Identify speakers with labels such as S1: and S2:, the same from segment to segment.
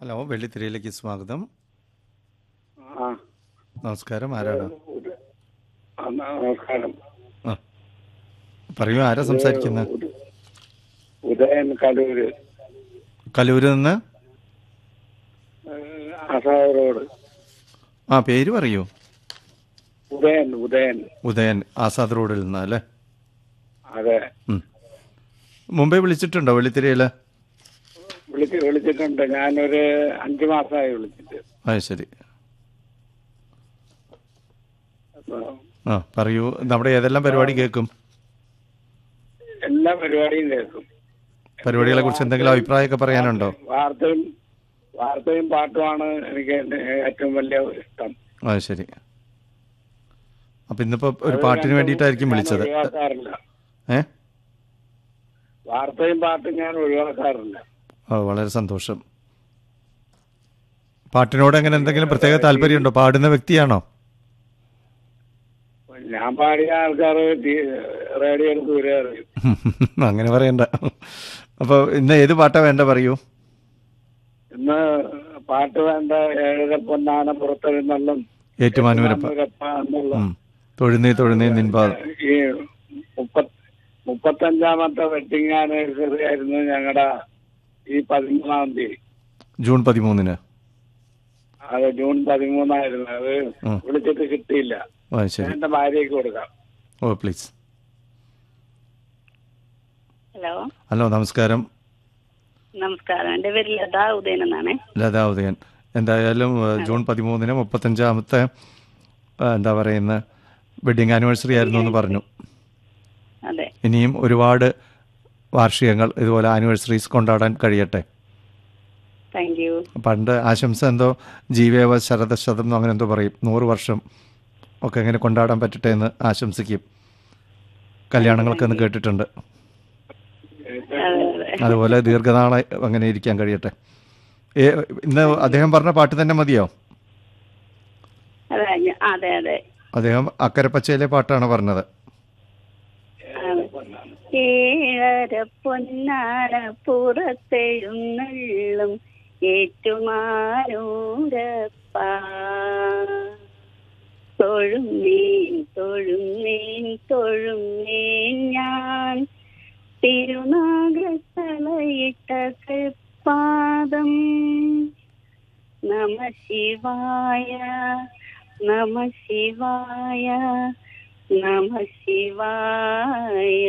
S1: Hello വെള്ളിത്തിരയിലേക്ക് സ്വാഗതം
S2: ആ
S1: നമസ്കാരം ആരാണ്
S2: ഉദ- ആ, നമസ്കാരം
S1: ആ പറയൂ ആരാ സംസാരിക്കുന്നത്
S2: ഉദ- ഉദയൻ കലൂര്
S1: കലൂരിൽ നിന്ന്
S2: ആസാദ് റോഡ്
S1: ആ പേര് പറയൂ
S2: ഉദയൻ ഉദയൻ
S1: ഉദയൻ ആസാദ് റോഡിൽ നിന്ന് അല്ലേ
S2: അതെ
S1: ഉം. മുമ്പേ വിളിച്ചിട്ടുണ്ടോ വെള്ളിത്തിരയിൽ
S2: വിളിച്ച് വിളിച്ചിട്ടുണ്ട് ഞാനൊരു അഞ്ചു മാസമായി വിളിച്ചിട്ട്
S1: ആ ശരി
S2: അപ്പൊ
S1: ആ പറയൂ നമ്മുടെ ഏതെല്ലാം പരിപാടി കേൾക്കും
S2: എല്ലാ പരിപാടിയും കേൾക്കും
S1: പരിപാടികളെ കുറിച്ച് എന്തെങ്കിലും അഭിപ്രായമൊക്കെ പറയാനുണ്ടോ
S2: വാർത്തയും വാർത്തയും പാട്ടുമാണ് എനിക്ക് എൻ്റെ ഏറ്റവും വലിയ ഇഷ്ടം
S1: ആ ശരി അപ്പം ഇന്നിപ്പോൾ ഒരു പാട്ടിന് വേണ്ടിയിട്ടായിരിക്കും
S2: ഞാൻ
S1: വിളിച്ചത്
S2: ഒഴിവാക്കാറില്ല
S1: ഏ
S2: വാർത്തയും പാട്ടും ഞാൻ ഒഴിവാക്കാറില്ല
S1: ഓ വളരെ സന്തോഷം പാട്ടിനോട് അങ്ങനെ എന്തെങ്കിലും പ്രത്യേക താല്പര്യമുണ്ടോ പാടുന്ന വ്യക്തിയാണോ
S2: ഞാൻ പാടിയ ആൾക്കാർ റേഡിയോ എടുത്ത് വരിക അറിയും
S1: അങ്ങനെ പറയണ്ട അപ്പോൾ ഇന്ന് ഏത് പാട്ടാ വേണ്ട പറയൂ
S2: ഇന്ന് പാട്ട് വേണ്ട ഏഴര പൊന്നാന പുറത്തെഴുന്നള്ളും
S1: ഏറ്റുമാനൂരപ്പ
S2: മാനൂരപ്പ എന്നുള്ള
S1: ഉം. തൊഴുന്നേ തൊഴുന്നേ നിൻപാ
S2: ഈ മുപ്പത് മുപ്പത്തഞ്ചാമത്തെ വെഡിങ് ആനിവേഴ്സറി ആയിരുന്നു ഞങ്ങളുടെ ഈ പതിമൂന്നാം തീയതി
S1: ജൂൺ പതിമൂന്നിന്
S2: അത് ജൂൺ പതിമൂന്നായിരുന്നു അത്
S1: ഉം.
S2: വിളിച്ചിട്ട് കിട്ടിയില്ല
S1: ആ ശരി
S2: എന്റെ ഭാര്യയ്ക്ക് കൊടുക്കാം
S1: ഓ പ്ലീസ്
S3: ഹലോ
S1: ഹലോ നമസ്കാരം
S3: നമസ്കാരം എൻ്റെ പേര് ലത ഉദയൻ എന്നാണ്
S1: ലതാ ഉദയൻ എന്തായാലും ഏഹ്, ജൂൺ പതിമൂന്നിന് മുപ്പത്തഞ്ചാമത്തെ ഏഹ്, എന്താ പറയുന്ന വെഡിങ് ആനിവേഴ്സറി ആയിരുന്നു എന്ന് പറഞ്ഞു
S3: അതെ
S1: ഇനിയും ഒരുപാട് വാർഷികങ്ങൾ ഇതുപോലെ ആനിവേഴ്സറീസ് കൊണ്ടാടാൻ കഴിയട്ടെ
S3: താങ്ക് യു
S1: പണ്ട് ആശംസ എന്തോ ജീവേവ ശരദശതം എന്നോ അങ്ങനെ എന്തോ പറയും നൂറ് വർഷം ഒക്കെ എങ്ങനെ കൊണ്ടാടാൻ പറ്റട്ടെ എന്ന് ആശംസിക്കും കല്യാണങ്ങളൊക്കെ ഒന്ന് കേട്ടിട്ടുണ്ട്
S3: അതെ അതെ
S1: അതുപോലെ ദീർഘനാളെ അങ്ങനെ ഇരിക്കാൻ കഴിയട്ടെ ഏ ഇന്ന് അദ്ദേഹം പറഞ്ഞ പാട്ട് തന്നെ മതിയോ
S3: അതെ ഞ- അതെ അതെ
S1: അദ്ദേഹം അക്കരപ്പച്ചയിലെ പാട്ടാണ് പറഞ്ഞത്
S3: ഏഴര പൊന്നാന പുറത്തെഴുന്നള്ളും ഏറ്റുമാനൂരപ്പ തൊഴുന്നേൻ തൊഴുന്നേൻ തൊഴുന്നേൻ ഞാൻ തിരുനാഗത്തലയിട്ട പാദം നമ ശിവായ നമ ശിവായ നമ ശിവായ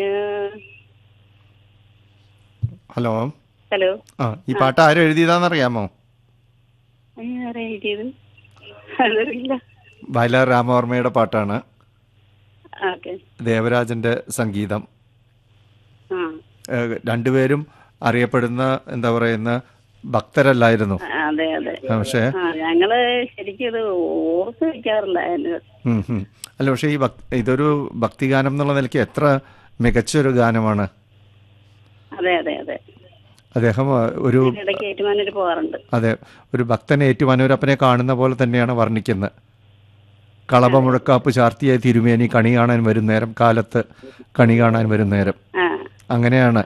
S1: ഹലോ
S3: ഹലോ
S1: ആ ഈ പാട്ട് ആരും എഴുതിയതാണെന്നറിയാമോ
S3: ആരാ എഴുതിയത് അതറിയില്ല
S1: വയലാർ രാമവർമ്മയുടെ പാട്ടാണ്
S3: ഓക്കെ
S1: ദേവരാജന്റെ സംഗീതം
S3: ആ
S1: ഏഹ് രണ്ടുപേരും അറിയപ്പെടുന്ന എന്താ പറയുന്ന ഭക്തരല്ലായിരുന്നു
S3: അതെ അതെ
S1: പക്ഷേ
S3: ആ ഞങ്ങള് ശരിക്കും ഇത് ഓർത്ത് വെക്കാറില്ലായിരുന്നു
S1: ഉം, ഉം. അല്ല പക്ഷേ ഈ ഭക് ഇതൊരു ഭക്തിഗാനം എന്നുള്ള നിലയ്ക്ക് എത്ര മികച്ചൊരു ഗാനമാണ്
S3: അതെ അതെ അതെ
S1: അദ്ദേഹം ആ, ഒരു
S3: ഇടയ്ക്ക് ഏറ്റുമാനൂർ പോകാറുണ്ട്
S1: അതെ ഒരു ഭക്തനെ ഏറ്റുമാനൂരപ്പനെ കാണുന്ന പോലെ തന്നെയാണ് വർണ്ണിക്കുന്നത് കളഭ മുഴക്കാപ്പ് ചാർത്തിയ തിരുമേനി കണി കാണാൻ വരും നേരം കാലത്ത് കണി കാണാൻ വരും നേരം
S3: ആ
S1: അങ്ങനെയാണ്